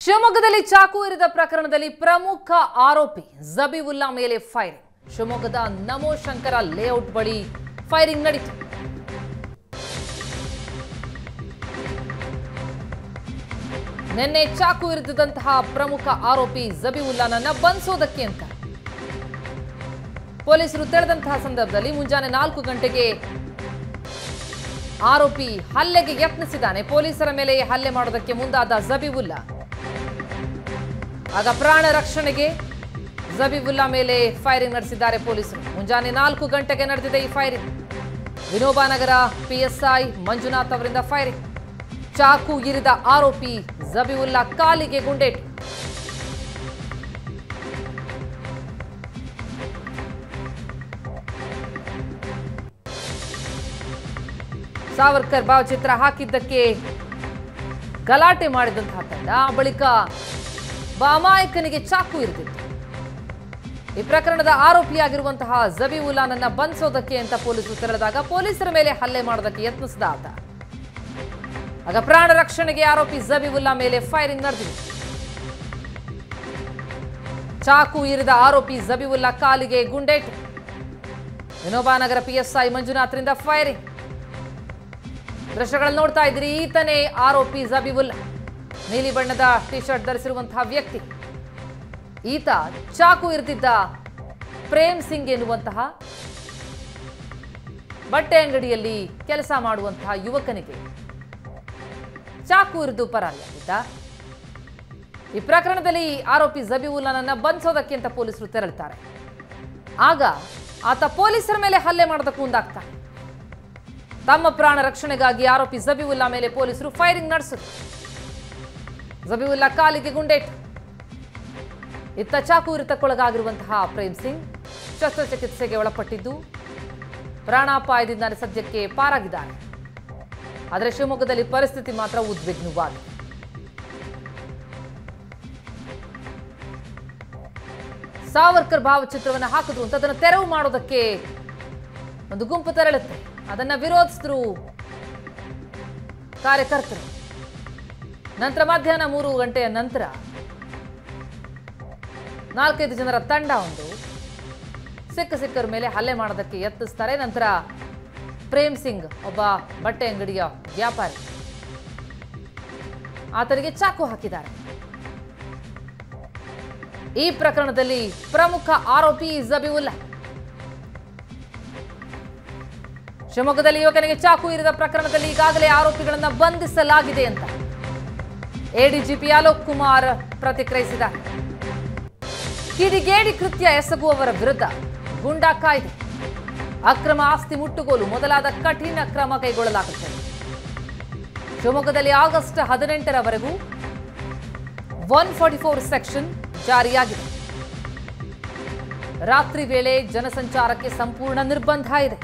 ಶಿವಮೊಗ್ಗದಲ್ಲಿ ಚಾಕು ಇರಿದ ಪ್ರಕರಣದಲ್ಲಿ ಪ್ರಮುಖ ಆರೋಪಿ ಜಬೀವುಲ್ಲಾ ಮೇಲೆ ಫೈರಿಂಗ್ ಶಿವಮೊಗ್ಗದ ನಮೋ ಶಂಕರ ಲೇಔಟ್ ಬಳಿ ಫೈರಿಂಗ್ ನಡೀತು ನಿನ್ನೆ ಚಾಕು ಇರಿದಂತಹ ಪ್ರಮುಖ ಆರೋಪಿ ಜಬೀವುಲ್ಲಾನನ್ನ ಬಂಧಿಸೋದಕ್ಕೆ ಅಂತ ಪೊಲೀಸರು ತೆರೆದಂತಹ ಸಂದರ್ಭದಲ್ಲಿ ಮುಂಜಾನೆ ನಾಲ್ಕು ಗಂಟೆಗೆ ಆರೋಪಿ ಹಲ್ಲೆಗೆ ಯತ್ನಿಸಿದ್ದಾನೆ ಪೊಲೀಸರ ಮೇಲೆ ಹಲ್ಲೆ ಮಾಡೋದಕ್ಕೆ ಮುಂದಾದ ಜಬೀವುಲ್ಲಾ ಆಗ ಪ್ರಾಣ ರಕ್ಷಣೆಗೆ ಜಬೀಬುಲ್ಲಾ ಮೇಲೆ ಫೈರಿಂಗ್ ನಡೆಸಿದ್ದಾರೆ ಪೊಲೀಸರು ಮುಂಜಾನೆ ನಾಲ್ಕು ಗಂಟೆಗೆ ನಡೆದಿದೆ ಈ ಫೈರಿಂಗ್ ವಿನೋಬಾನಗರ ಪಿಎಸ್ಐ ಮಂಜುನಾಥ್ ಅವರಿಂದ ಫೈರಿಂಗ್ ಚಾಕು ಇರಿದ ಆರೋಪಿ ಜಬೀವುಲ್ಲಾ ಕಾಲಿಗೆ ಗುಂಡೇಟು ಸಾವರ್ಕರ್ ಭಾವಚಿತ್ರ ಹಾಕಿದ್ದಕ್ಕೆ ಗಲಾಟೆ ಮಾಡಿದಂತಹ ತಂಡ ಆ ಬಳಿಕ ಅಮಾಯಕನಿಗೆ ಚಾಕು ಇರಿದಿತ್ತು ಈ ಪ್ರಕರಣದ ಆರೋಪಿಯಾಗಿರುವಂತಹ ಜಬೀವುಲ್ಲಾನನ್ನ ಬಂಧಿಸೋದಕ್ಕೆ ಅಂತ ಪೊಲೀಸರು ತೆರಳಿದಾಗ ಪೊಲೀಸರ ಮೇಲೆ ಹಲ್ಲೆ ಮಾಡೋದಕ್ಕೆ ಯತ್ನಿಸಿದ ಆತ ಆಗ ಪ್ರಾಣ ರಕ್ಷಣೆಗೆ ಆರೋಪಿ ಜಬೀವುಲ್ಲಾ ಮೇಲೆ ಫೈರಿಂಗ್ ನಡೆದಿದೆ ಚಾಕು ಇರಿದ ಆರೋಪಿ ಜಬೀವುಲ್ಲಾ ಕಾಲಿಗೆ ಗುಂಡೇಟು ವಿನೋಬಾನಗರ ಪಿಎಸ್ಐ ಮಂಜುನಾಥ್ರಿಂದ ಫೈರಿಂಗ್ ದೃಶ್ಯಗಳಲ್ಲಿ ನೋಡ್ತಾ ಇದ್ದೀರಿ ಈತನೇ ಆರೋಪಿ ಜಬೀವುಲ್ಲಾ ನೀಲಿ ಬಣ್ಣದ ಟಿ ಶರ್ಟ್ ಧರಿಸಿರುವಂತಹ ವ್ಯಕ್ತಿ ಈತ ಚಾಕು ಇರಿದಿದ್ದ ಪ್ರೇಮ್ ಸಿಂಗ್ ಎನ್ನುವಂತಹ ಬಟ್ಟೆ ಅಂಗಡಿಯಲ್ಲಿ ಕೆಲಸ ಮಾಡುವಂತಹ ಯುವಕನಿಗೆ ಚಾಕು ಇರಿದು ಪರಾರಿಯಾಗಿದ್ದ ಈ ಪ್ರಕರಣದಲ್ಲಿ ಆರೋಪಿ ಜಬೀವುಲ್ಲಾನನ್ನ ಬಂಧಿಸೋದಕ್ಕೆ ಅಂತ ಪೊಲೀಸರು ತೆರಳುತ್ತಾರೆ ಆಗ ಆತ ಪೊಲೀಸರ ಮೇಲೆ ಹಲ್ಲೆ ಮಾಡೋದಕ್ಕೆ ಮುಂದಾಗ್ತಾನೆ ತಮ್ಮ ಪ್ರಾಣ ರಕ್ಷಣೆಗಾಗಿ ಆರೋಪಿ ಜಬೀವುಲ್ಲಾ ಮೇಲೆ ಪೊಲೀಸರು ಫೈರಿಂಗ್ ನಡೆಸಿದ್ರು ಜಬೀವುಲ್ಲಾ ಕಾಲಿಗೆ ಗುಂಡೇಟು ಇತ್ತ ಚಾಕು ಇರಿತಕ್ಕೊಳಗಾಗಿರುವಂತಹ ಪ್ರೇಮ್ ಸಿಂಗ್ ಶಸ್ತ್ರಚಿಕಿತ್ಸೆಗೆ ಒಳಪಟ್ಟಿದ್ದು ಪ್ರಾಣಾಪಾಯದಿಂದ ಸದ್ಯಕ್ಕೆ ಪಾರಾಗಿದ್ದಾನೆ ಆದರೆ ಶಿವಮೊಗ್ಗದಲ್ಲಿ ಪರಿಸ್ಥಿತಿ ಮಾತ್ರ ಉದ್ವಿಗ್ನವಾಗಿದೆ ಸಾವರ್ಕರ್ ಭಾವಚಿತ್ರವನ್ನು ಹಾಕಿದ್ರು ಅಂತ ಅದನ್ನು ತೆರವು ಮಾಡೋದಕ್ಕೆ ಒಂದು ಗುಂಪು ತೆರಳುತ್ತೆ ಅದನ್ನ ವಿರೋಧಿಸಿದ್ರು ಕಾರ್ಯಕರ್ತರು ನಂತರ ಮಧ್ಯಾಹ್ನ ಮೂರು ಗಂಟೆಯ ನಂತರ ನಾಲ್ಕೈದು ಜನರ ತಂಡ ಒಂದು ಸಿಕ್ಕ ಸಿಕ್ಕರ ಮೇಲೆ ಹಲ್ಲೆ ಮಾಡೋದಕ್ಕೆ ಯತ್ನಿಸ್ತಾರೆ ನಂತರ ಪ್ರೇಮ್ ಸಿಂಗ್ ಒಬ್ಬ ಬಟ್ಟೆ ಅಂಗಡಿಯ ವ್ಯಾಪಾರಿ ಆತನಿಗೆ ಚಾಕು ಹಾಕಿದ್ದಾರೆ ಈ ಪ್ರಕರಣದಲ್ಲಿ ಪ್ರಮುಖ ಆರೋಪಿ ಜಬೀವುಲ್ಲಾ ಶಿವಮೊಗ್ಗದಲ್ಲಿ ಯುವಕನಿಗೆ ಚಾಕು ಇರಿದ ಪ್ರಕರಣದಲ್ಲಿ ಈಗಾಗಲೇ ಆರೋಪಿಗಳನ್ನ ಬಂಧಿಸಲಾಗಿದೆ ಅಂತ ಎಡಿಜಿಪಿ ಅಲೋಕ್ ಕುಮಾರ್ ಪ್ರತಿಕ್ರಿಯಿಸಿದ್ದಾರೆ ಕಿಡಿಗೇಡಿ ಕೃತ್ಯ ಎಸಗುವವರ ವಿರುದ್ಧ ಗುಂಡಾ ಕಾಯ್ದೆ ಅಕ್ರಮ ಆಸ್ತಿ ಮುಟ್ಟುಗೋಲು ಮೊದಲಾದ ಕಠಿಣ ಕ್ರಮ ಕೈಗೊಳ್ಳಲಾಗುತ್ತದೆ ಶಿವಮೊಗ್ಗದಲ್ಲಿ ಆಗಸ್ಟ್ ಹದಿನೆಂಟರವರೆಗೂ ಒನ್ ಫಾರ್ಟಿ ಫೋರ್ ಸೆಕ್ಷನ್ ಜಾರಿಯಾಗಿದೆ ರಾತ್ರಿ ವೇಳೆ ಜನಸಂಚಾರಕ್ಕೆ ಸಂಪೂರ್ಣ ನಿರ್ಬಂಧ ಇದೆ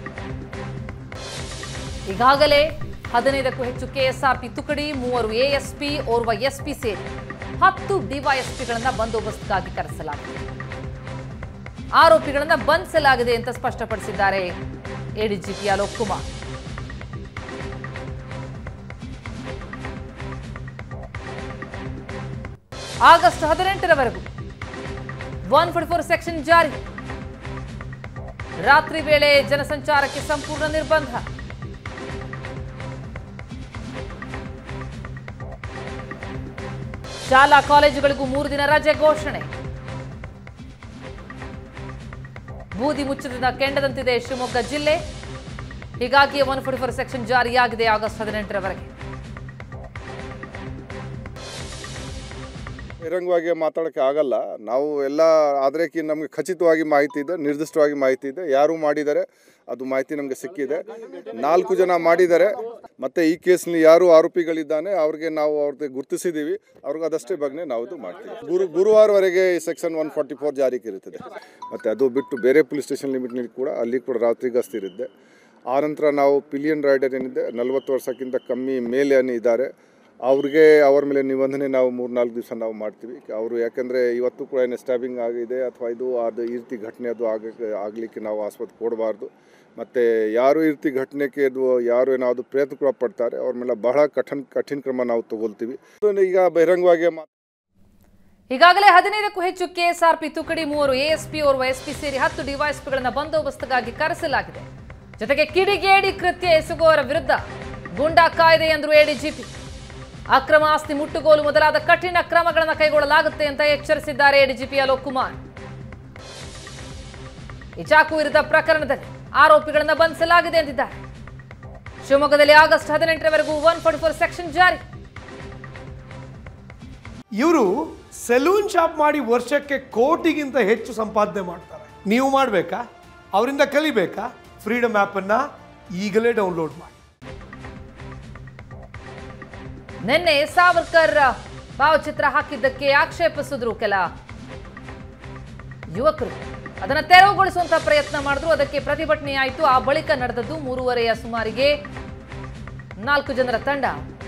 ಈಗಾಗಲೇ ಹದಿನೈದಕ್ಕೂ ಹೆಚ್ಚು ಕೆಎಸ್ಆರ್ಪಿ ತುಕಡಿ ಮೂವರು ಎಎಸ್ಪಿ ಓರ್ವ ಎಸ್ಪಿ ಸೇರಿ ಹತ್ತು ಡಿವೈಎಸ್ಪಿಗಳನ್ನ ಬಂದೋಬಸ್ತ್ಗಾಗಿ ಕರೆಸಲಾಗಿದೆ ಆರೋಪಿಗಳನ್ನ ಬಂಧಿಸಲಾಗಿದೆ ಅಂತ ಸ್ಪಷ್ಟಪಡಿಸಿದ್ದಾರೆ ಎಡಿಜಿಪಿ ಅಲೋಕ್ ಕುಮಾರ್ ಆಗಸ್ಟ್ ಹದಿನೆಂಟರವರೆಗೂ ಒನ್ ಫೋರ್ಟಿ ಫೋರ್ ಸೆಕ್ಷನ್ ಜಾರಿ ರಾತ್ರಿ ವೇಳೆ ಜನಸಂಚಾರಕ್ಕೆ ಸಂಪೂರ್ಣ ನಿರ್ಬಂಧ ಶಾಲಾ ಕಾಲೇಜುಗಳಿಗೂ ಮೂರು ದಿನ ರಜೆ ಘೋಷಣೆ ಬೂದಿ ಮುಚ್ಚದಿಂದ ಕೆಂಡದಂತಿದೆ ಶಿವಮೊಗ್ಗ ಜಿಲ್ಲೆ ಹೀಗಾಗಿ ಒನ್ ಫೋರ್ಟಿ ಫೋರ್ ಸೆಕ್ಷನ್ ಜಾರಿಯಾಗಿದೆ ಆಗಸ್ಟ್ ಹದಿನೆಂಟರವರೆಗೆ ಬಹಿರಂಗವಾಗಿ ಮಾತಾಡೋಕ್ಕೆ ಆಗಲ್ಲ ನಾವು ಎಲ್ಲ ಆದ್ರೇಕಿ ನಮಗೆ ಖಚಿತವಾಗಿ ಮಾಹಿತಿ ಇದೆ ನಿರ್ದಿಷ್ಟವಾಗಿ ಮಾಹಿತಿ ಇದೆ ಯಾರು ಮಾಡಿದ್ದಾರೆ ಅದು ಮಾಹಿತಿ ನಮಗೆ ಸಿಕ್ಕಿದೆ ನಾಲ್ಕು ಜನ ಮಾಡಿದ್ದಾರೆ ಮತ್ತು ಈ ಕೇಸ್ನಲ್ಲಿ ಯಾರು ಆರೋಪಿಗಳಿದ್ದಾನೆ ಅವ್ರಿಗೆ ನಾವು ಅವ್ರಿಗೆ ಗುರುತಿಸಿದ್ದೀವಿ ಅವ್ರಿಗೆ ಅದಷ್ಟೇ ಬಗ್ಗೆ ನಾವು ಇದು ಮಾಡ್ತೀವಿ ಗುರು ಗುರುವಾರವರೆಗೆ ಈ ಸೆಕ್ಷನ್ ಒನ್ ಫಾರ್ಟಿ ಫೋರ್ ಜಾರಿಗೆ ಇರುತ್ತದೆ ಮತ್ತು ಅದು ಬಿಟ್ಟು ಬೇರೆ ಪೊಲೀಸ್ ಸ್ಟೇಷನ್ ಲಿಮಿಟ್ನಲ್ಲಿ ಕೂಡ ಅಲ್ಲಿ ಕೂಡ ರಾತ್ರಿ ಗಸ್ತು ಇರುತ್ತೆ ಆನಂತರ ನಾವು ಪಿಲಿಯನ್ ರೈಡರ್ ಏನಿದೆ ನಲವತ್ತು ವರ್ಷಕ್ಕಿಂತ ಕಮ್ಮಿ ಮೇಲೆ ಏನ್ ಇದ್ದಾರೆ ಅವ್ರಿಗೆ ಅವ್ರ ಮೇಲೆ ನಿಬಂಧನೆ ನಾವು ಮೂರು ನಾಲ್ಕು ದಿವಸ ನಾವು ಮಾಡ್ತೀವಿ ಅವರು ಯಾಕೆಂದರೆ ಇವತ್ತು ಕೂಡ ಏನು ಸ್ಟ್ಯಾಬಿಂಗ್ ಆಗಿದೆ ಅಥವಾ ಇದು ಅದು ಈ ರೀತಿ ಘಟನೆ ಅದು ಆಗಕ್ಕೆ ಆಗಲಿಕ್ಕೆ ನಾವು ಆಸ್ಪತ್ರೆ ಕೊಡಬಾರ್ದು ಮತ್ತು ಯಾರು ಈ ರೀತಿ ಘಟನೆಗೆ ಇದು ಯಾರು ಏನಾದರೂ ಪ್ರಯತ್ನ ಕೂಡ ಪಡ್ತಾರೆ ಅವ್ರ ಮೇಲೆ ಬಹಳ ಕಠಿಣ ಕಠಿಣ ಕ್ರಮ ನಾವು ತಗೊಳ್ತೀವಿ ಅದನ್ನ ಈಗ ಬಹಿರಂಗವಾಗಿ ಮಾ- ಈಗಾಗಲೇ ಹದಿನೈದಕ್ಕೂ ಹೆಚ್ಚು ಕೆಎಸ್ಆರ್ಪಿ ತುಕಡಿ ಮೂವರು ಎಎಸ್ಪಿ ಓರ್ವ ಎಸ್ಪಿ ಸೇರಿ ಹತ್ತು ಡಿವೈಎಸ್ಪಿಗಳನ್ನ ಬಂದೋಬಸ್ತ್ಗಾಗಿ ಕರೆಸಲಾಗಿದೆ ಜೊತೆಗೆ ಕಿಡಿಗೇಡಿ ಕೃತ್ಯ ಎಸಗುವವರ ವಿರುದ್ಧ ಗೂಂಡಾ ಕಾಯ್ದೆ ಎಂದರು ಎಡಿಜಿಪಿ ಅಕ್ರಮ ಆಸ್ತಿ ಮುಟ್ಟುಗೋಲು ಮೊದಲಾದ ಕಠಿಣ ಕ್ರಮಗಳನ್ನು ಕೈಗೊಳ್ಳಲಾಗುತ್ತೆ ಅಂತ ಎಚ್ಚರಿಸಿದ್ದಾರೆ ಎಡಿಜಿಪಿ ಅಲೋಕ್ ಕುಮಾರ್ ಈ ಚಾಕು ವಿರುದ್ಧ ಪ್ರಕರಣದಲ್ಲಿ ಆರೋಪಿಗಳನ್ನ ಬಂಧಿಸಲಾಗಿದೆ ಎಂದಿದ್ದಾರೆ ಶಿವಮೊಗ್ಗದಲ್ಲಿ ಆಗಸ್ಟ್ ಹದಿನೆಂಟರವರೆಗೂ ಒನ್ ಫಾರ್ಟಿ ಫೋರ್ ಸೆಕ್ಷನ್ ಜಾರಿ ಇವರು ಸೆಲೂನ್ ಶಾಪ್ ಮಾಡಿ ವರ್ಷಕ್ಕೆ ಕೋಟಿಗಿಂತ ಹೆಚ್ಚು ಸಂಪಾದನೆ ಮಾಡ್ತಾರೆ ನೀವು ಮಾಡಬೇಕಾ ಅವರಿಂದ ಕಲಿಬೇಕಾ ಫ್ರೀಡಮ್ ಆ್ಯಪನ್ನು ಈಗಲೇ ಡೌನ್ಲೋಡ್ ಮಾಡಿ ನಿನ್ನೆ ಸಾವರ್ಕರ್ ಭಾವಚಿತ್ರ ಹಾಕಿದ್ದಕ್ಕೆ ಆಕ್ಷೇಪಿಸಿದ್ರು ಕೆಲ ಯುವಕರು ಅದನ್ನ ತೆರವುಗೊಳಿಸುವಂತ ಪ್ರಯತ್ನ ಮಾಡಿದ್ರು ಅದಕ್ಕೆ ಪ್ರತಿಭಟನೆ ಆಯಿತು ಆ ಬಳಿಕ ನಡೆದದ್ದು ಮೂರುವರೆಯ ಸುಮಾರಿಗೆ ನಾಲ್ಕು ಜನರ ತಂಡ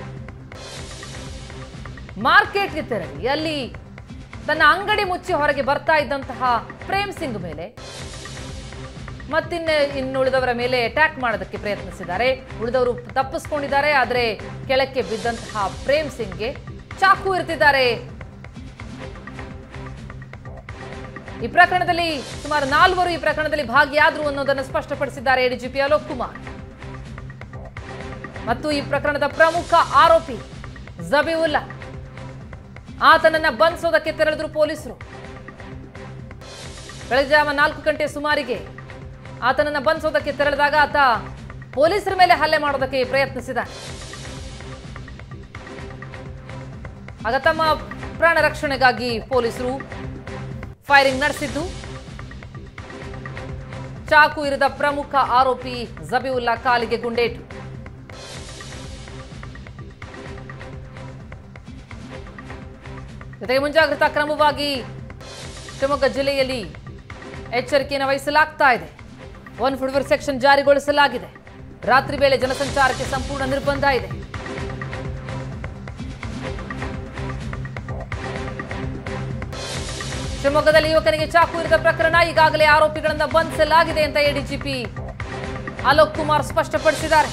ಮಾರ್ಕೆಟ್ಗೆ ತೆರಳಿ ಅಲ್ಲಿ ತನ್ನ ಅಂಗಡಿ ಮುಚ್ಚಿ ಹೊರಗೆ ಬರ್ತಾ ಇದ್ದಂತಹ ಪ್ರೇಮ್ ಸಿಂಗ್ ಮೇಲೆ ಮತ್ತಿನ್ನ ಇನ್ನುಳಿದವರ ಮೇಲೆ ಅಟ್ಯಾಕ್ ಮಾಡೋದಕ್ಕೆ ಪ್ರಯತ್ನಿಸಿದ್ದಾರೆ ಉಳಿದವರು ತಪ್ಪಿಸ್ಕೊಂಡಿದ್ದಾರೆ ಆದರೆ ಕೆಳಕ್ಕೆ ಬಿದ್ದಂತಹ ಪ್ರೇಮ್ ಸಿಂಗ್ಗೆ ಚಾಕು ಇರ್ತಿದ್ದಾರೆ ಈ ಪ್ರಕರಣದಲ್ಲಿ ಸುಮಾರು ನಾಲ್ವರು ಈ ಪ್ರಕರಣದಲ್ಲಿ ಭಾಗಿಯಾದರು ಅನ್ನೋದನ್ನು ಸ್ಪಷ್ಟಪಡಿಸಿದ್ದಾರೆ ಎಡಿಜಿಪಿ ಅಲೋಕ್ ಕುಮಾರ್ ಮತ್ತು ಈ ಪ್ರಕರಣದ ಪ್ರಮುಖ ಆರೋಪಿ ಜಬೀವುಲ್ಲಾ ಆತನನ್ನ ಬಂಧಿಸೋದಕ್ಕೆ ತೆರಳಿದ್ರು ಪೊಲೀಸರು ಬೆಳಗ್ಗೆ ಜಾವ ನಾಲ್ಕು ಗಂಟೆ ಸುಮಾರಿಗೆ ಆತನನ್ನ ಬಂಧಿಸೋದಕ್ಕೆ ತೆರಳಿದಾಗ ಆತ ಪೊಲೀಸರ ಮೇಲೆ ಹಲ್ಲೆ ಮಾಡೋದಕ್ಕೆ ಪ್ರಯತ್ನಿಸಿದ ಆಗ ತಮ್ಮ ಪ್ರಾಣ ರಕ್ಷಣೆಗಾಗಿ ಪೊಲೀಸರು ಫೈರಿಂಗ್ ನಡೆಸಿದ್ದು ಚಾಕು ಇರಿದ ಪ್ರಮುಖ ಆರೋಪಿ ಜಬೀವುಲ್ಲಾ ಕಾಲಿಗೆ ಗುಂಡೇಟು ಜೊತೆಗೆ ಮುಂಜಾಗ್ರತಾ ಕ್ರಮವಾಗಿ ಶಿವಮೊಗ್ಗ ಜಿಲ್ಲೆಯಲ್ಲಿ ಎಚ್ಚರಿಕೆಯನ್ನು ವಹಿಸಲಾಗ್ತಾ ಇದೆ ಒನ್ ಫುಡ್ವರ್ ಸೆಕ್ಷನ್ ಜಾರಿಗೊಳಿಸಲಾಗಿದೆ ರಾತ್ರಿ ವೇಳೆ ಜನಸಂಚಾರಕ್ಕೆ ಸಂಪೂರ್ಣ ನಿರ್ಬಂಧ ಇದೆ ಶಿವಮೊಗ್ಗದಲ್ಲಿ ಯುವಕನಿಗೆ ಚಾಕು ಇರಿದ ಪ್ರಕರಣ ಈಗಾಗಲೇ ಆರೋಪಿಗಳನ್ನು ಬಂಧಿಸಲಾಗಿದೆ ಅಂತ ಎಡಿಜಿಪಿ ಅಲೋಕ್ ಕುಮಾರ್ ಸ್ಪಷ್ಟಪಡಿಸಿದ್ದಾರೆ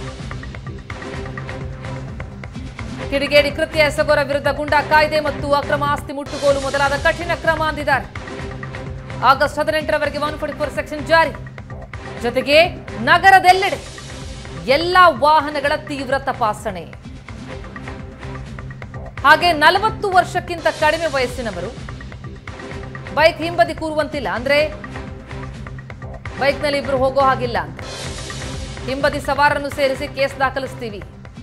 ಕಿಡಿಗೇಡಿ ಕೃತ್ಯ ಎಸಗೋರ ವಿರುದ್ಧ ಗುಂಡಾ ಕಾಯ್ದೆ ಮತ್ತು ಅಕ್ರಮ ಆಸ್ತಿ ಮುಟ್ಟುಗೋಲು ಮೊದಲಾದ ಕಠಿಣ ಕ್ರಮ ಅಂದಿದ್ದಾರೆ ಆಗಸ್ಟ್ ಹದಿನೆಂಟರವರೆಗೆ ಒನ್ ಫೋರ್ಟಿ ಫೋರ್ ಸೆಕ್ಷನ್ ಜಾರಿ ಜೊತೆಗೆ ನಗರದೆಲ್ಲೆಡೆ ಎಲ್ಲ ವಾಹನಗಳ ತೀವ್ರ ತಪಾಸಣೆ ಹಾಗೆ ನಲವತ್ತು ವರ್ಷಕ್ಕಿಂತ ಕಡಿಮೆ ವಯಸ್ಸಿನವರು ಬೈಕ್ ಹಿಂಬದಿ ಕೂರುವಂತಿಲ್ಲ ಅಂದ್ರೆ ಬೈಕ್ನಲ್ಲಿ ಇಬ್ರು ಹೋಗೋ ಹಾಗಿಲ್ಲ ಅಂತ ಹಿಂಬದಿ ಸವಾರನ್ನು ಸೇರಿಸಿ ಕೇಸ್ ದಾಖಲಿಸ್ತೀವಿ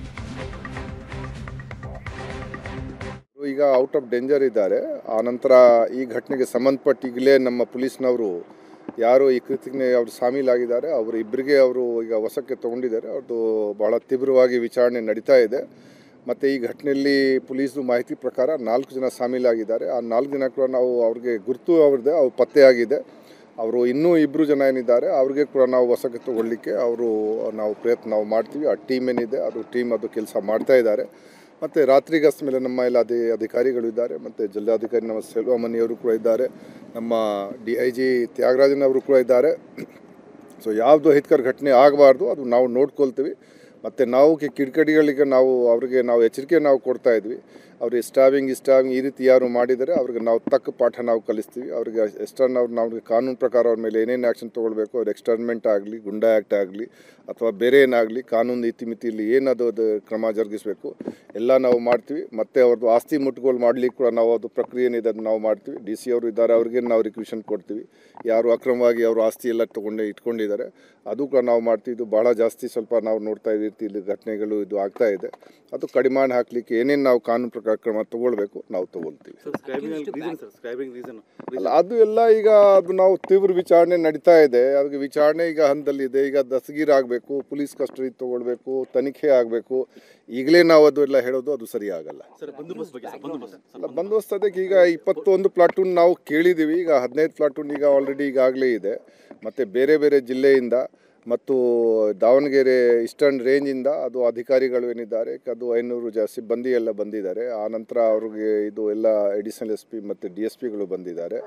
ಈಗ ಔಟ್ ಆಫ್ ಡೇಂಜರ್ ಇದ್ದಾರೆ ಆನಂತರ ಈ ಘಟನೆಗೆ ಸಂಬಂಧಪಟ್ಟ ಈಗಲೇ ನಮ್ಮ ಪೊಲೀಸ್ನವರು ಯಾರು ಈ ಕೃತ್ಯಕ್ಕೆ ಅವರು ಶಾಮೀಲಾಗಿದ್ದಾರೆ ಅವರು ಇಬ್ಬರಿಗೆ ಅವರು ಈಗ ವಶಕ್ಕೆ ತೊಗೊಂಡಿದ್ದಾರೆ ಅವ್ರದ್ದು ಭಾಳ ತೀವ್ರವಾಗಿ ವಿಚಾರಣೆ ನಡೀತಾ ಇದೆ ಮತ್ತು ಈ ಘಟನೆಯಲ್ಲಿ ಪೊಲೀಸ್ದು ಮಾಹಿತಿ ಪ್ರಕಾರ ನಾಲ್ಕು ಜನ ಶಾಮೀಲಾಗಿದ್ದಾರೆ ಆ ನಾಲ್ಕು ಜನ ಕೂಡ ನಾವು ಅವ್ರಿಗೆ ಗುರುತು ಅವ್ರದ್ದೇ ಅವ್ರು ಪತ್ತೆಯಾಗಿದೆ ಅವರು ಇನ್ನೂ ಇಬ್ಬರು ಜನ ಏನಿದ್ದಾರೆ ಅವ್ರಿಗೆ ಕೂಡ ನಾವು ವಶಕ್ಕೆ ತಗೊಳ್ಳಿಕ್ಕೆ ಅವರು ನಾವು ಪ್ರಯತ್ನ ನಾವು ಮಾಡ್ತೀವಿ ಆ ಟೀಮ್ ಏನಿದೆ ಅದು ಟೀಮ್ ಅದು ಕೆಲಸ ಮಾಡ್ತಾ ಇದ್ದಾರೆ ಮತ್ತು ರಾತ್ರಿ ಗಸ್ತ ಮೇಲೆ ನಮ್ಮ ಎಲ್ಲ ಅಧಿ ಅಧಿಕಾರಿಗಳು ಇದ್ದಾರೆ ಮತ್ತು ಜಿಲ್ಲಾಧಿಕಾರಿ ನಮ್ಮ ಸೆಲ್ವಮಣಿಯವರು ಕೂಡ ಇದ್ದಾರೆ ನಮ್ಮ ಡಿ ಐ ಜಿ ತ್ಯಾಗರಾಜನ್ ಅವರು ಕೂಡ ಇದ್ದಾರೆ ಸೊ ಯಾವುದು ಅಹಿತಕರ ಘಟನೆ ಆಗಬಾರ್ದು ಅದು ನಾವು ನೋಡ್ಕೊಳ್ತೀವಿ ಮತ್ತು ನಾವು ಕಿ- ಕಿಡಿಗೇಡಿಗಳಿಗೆ ನಾವು ಅವ್ರಿಗೆ ನಾವು ಎಚ್ಚರಿಕೆ ನಾವು ಕೊಡ್ತಾ ಇದ್ವಿ ಅವ್ರಿಗೆ ಸ್ಟಾವಿಂಗ್ ಇಸ್ಟಾವಿಂಗ್ ಈ ರೀತಿ ಯಾರು ಮಾಡಿದರೆ ಅವ್ರಿಗೆ ನಾವು ತಕ್ಕ ಪಾಠ ನಾವು ಕಲಿಸ್ತೀವಿ ಅವ್ರಿಗೆ ಎಷ್ಟನ್ನು ಅವ್ರು ನಾವು ಕಾನೂನು ಪ್ರಕಾರ ಅವ್ರ ಮೇಲೆ ಏನೇನು ಆ್ಯಕ್ಷನ್ ತೊಗೊಳ್ಬೇಕು ಅವ್ರು ಎಕ್ಸ್ಟರ್ಮೆಂಟ್ ಆಗಲಿ ಗುಂಡಾ ಆ್ಯಕ್ಟ್ ಆಗಲಿ ಅಥವಾ ಬೇರೆ ಏನಾಗಲಿ ಕಾನೂನು ಇತಿಮಿತಿಯಲ್ಲಿ ಏನದು ಅದು ಕ್ರಮ ಜರುಗಿಸಬೇಕು ಎಲ್ಲ ನಾವು ಮಾಡ್ತೀವಿ ಮತ್ತು ಅವ್ರದ್ದು ಆಸ್ತಿ ಮುಟ್ಟುಗೋಲು ಮಾಡಲಿಕ್ಕೆ ಕೂಡ ನಾವು ಅದು ಪ್ರಕ್ರಿಯೆ ಏನಿದೆ ಅದನ್ನ ನಾವು ಮಾಡ್ತೀವಿ ಡಿ ಸಿ ಅವರು ಇದ್ದಾರೆ ಅವ್ರಿಗೆ ನಾವು ರಿಕ್ವಿಷನ್ ಕೊಡ್ತೀವಿ ಯಾರು ಅಕ್ರಮವಾಗಿ ಅವರು ಆಸ್ತಿ ಎಲ್ಲ ತೊಗೊಂಡು ಇಟ್ಕೊಂಡಿದ್ದಾರೆ ಅದು ಕೂಡ ನಾವು ಮಾಡ್ತೀವಿ ಇದು ಭಾಳ ಜಾಸ್ತಿ ಸ್ವಲ್ಪ ನಾವು ನೋಡ್ತಾ ಇದ್ದೀವಿ ಇಲ್ಲಿ ಘಟನೆಗಳು ಇದು ಆಗ್ತಾ ಇದೆ ಅದು ಕಡಿಮಾಣ ಹಾಕಲಿಕ್ಕೆ ಏನೇನು ನಾವು ಕಾನೂನು ಪ್ರಕಾರ ಕ್ರಮ ತಗೊಳ್ಬೇಕು ನಾವು ತಗೊಳ್ತೀವಿ sir scribing reason sir scribing reason ಅಲ್ಲ ಅದು ಎಲ್ಲ ಈಗ ಅದು ನಾವು ತೀವ್ರ ವಿಚಾರಣೆ ನಡೀತಾ ಇದೆ ಅದಕ್ಕೆ ವಿಚಾರಣೆ ಈಗ ಹಂತದಲ್ಲಿದೆ ಈಗ ದಸಗೀರ್ ಆಗಬೇಕು ಪೊಲೀಸ್ ಕಸ್ಟಡಿ ತಗೊಳ್ಬೇಕು ತನಿಖೆ ಆಗಬೇಕು ಈಗಲೇ ನಾವು ಅದು ಎಲ್ಲ ಹೇಳೋದು ಅದು ಸರಿ ಆಗಲ್ಲ ಸರ್ ಬಂದೋಬಸ್ತ್ ಬಗ್ಗೆ ಸರ್ ಬಂದೋಬಸ್ತ್ ಅಲ್ಲ ಬಂದೋಬಸ್ತ್ ಅದಕ್ಕೆ ಈಗ ಇಪ್ಪತ್ತೊಂದು ಪ್ಲಾಟೂನ್ ನಾವು ಕೇಳಿದ್ದೀವಿ ಈಗ ಹದಿನೈದು ಪ್ಲಾಟೂನ್ ಈಗ ಆಲ್ರೆಡಿ ಈಗಾಗಲೇ ಇದೆ ಮತ್ತು ಬೇರೆ ಬೇರೆ ಜಿಲ್ಲೆಯಿಂದ ಮತ್ತು ದಾವಣಗೆರೆ ಈಸ್ಟರ್ನ್ ರೇಂಜಿಂದ ಅದು ಅಧಿಕಾರಿಗಳು ಏನಿದ್ದಾರೆ ಅದು ಐನೂರು ಜ ಸಿಬ್ಬಂದಿ ಎಲ್ಲ ಬಂದಿದ್ದಾರೆ ಆ ನಂತರ ಅವ್ರಿಗೆ ಇದು ಎಲ್ಲ ಎಡಿಷನಲ್ ಎಸ್ ಪಿ ಮತ್ತು ಡಿ ಎಸ್ ಪಿಗಳು ಬಂದಿದ್ದಾರೆ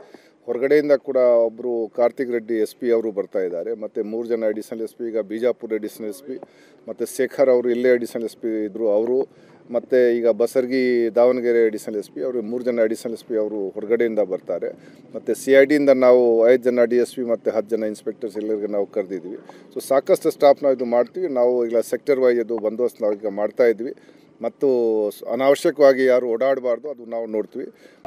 ಹೊರಗಡೆಯಿಂದ ಕೂಡ ಒಬ್ಬರು ಕಾರ್ತಿಕ್ ರೆಡ್ಡಿ ಎಸ್ ಪಿ ಅವರು ಬರ್ತಾ ಇದ್ದಾರೆ ಮತ್ತು ಮೂರು ಜನ ಅಡಿಷನಲ್ ಎಸ್ ಪಿ ಈಗ ಬಿಜಾಪುರ ಅಡಿಷನಲ್ ಎಸ್ ಪಿ ಮತ್ತು ಶೇಖರ್ ಅವರು ಇಲ್ಲೇ ಅಡಿಷನಲ್ ಎಸ್ ಪಿ ಇದ್ದರು ಅವರು ಮತ್ತು ಈಗ Basargi Davanagere additional S P ಅವರು ಮೂರು ಜನ ಅಡಿಷನಲ್ ಎಸ್ ಪಿ ಅವರು ಹೊರಗಡೆಯಿಂದ ಬರ್ತಾರೆ ಮತ್ತು ಸಿ ಐ ಡಿಯಿಂದ ನಾವು ಐದು ಜನ ಡಿ ಎಸ್ ಪಿ ಮತ್ತು ಹತ್ತು ಜನ ಇನ್ಸ್ಪೆಕ್ಟರ್ಸ್ ಎಲ್ಲರಿಗೆ ನಾವು ಕರೆದಿದ್ವಿ ಸೊ ಸಾಕಷ್ಟು ಸ್ಟಾಫ್ ನಾವು ಇದು ಮಾಡ್ತೀವಿ ನಾವು ಈಗ ಸೆಕ್ಟರ್ ವೈಸ್ ಇದು ಬಂದೋಬಸ್ತ್ ನಾವು ಈಗ ಮಾಡ್ತಾ ಇದ್ವಿ ಮತ್ತು ಸ್- ಅನಾವಶ್ಯಕವಾಗಿ ಯಾರು ಓಡಾಡಬಾರ್ದು ಅದು ನಾವು ನೋಡ್ತೀವಿ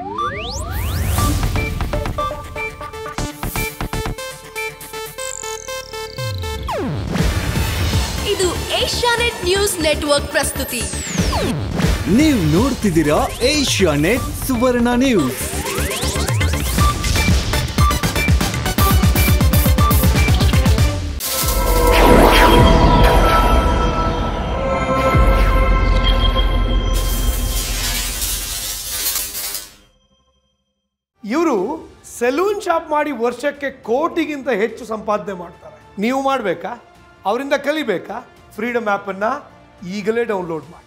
ಇದು ಏಷ್ಯಾನೆಟ್ ನ್ಯೂಸ್ ನೆಟ್ವರ್ಕ್ ಪ್ರಸ್ತುತಿ ನೀವು ನೋಡ್ತಿದ್ದೀರಾ ಏಷ್ಯಾ ನೆಟ್ ಸುವರ್ಣ ನ್ಯೂಸ್ ಇವರು ಸೆಲೂನ್ ಶಾಪ್ ಮಾಡಿ ವರ್ಷಕ್ಕೆ ಕೋಟಿಗಿಂತ ಹೆಚ್ಚು ಸಂಪಾದನೆ ಮಾಡ್ತಾರೆ ನೀವು ಮಾಡಬೇಕಾ ಅವರಿಂದ ಕಲಿಬೇಕಾ ಫ್ರೀಡಮ್ ಆ್ಯಪನ್ನು ಈಗಲೇ ಡೌನ್ಲೋಡ್ ಮಾಡಿ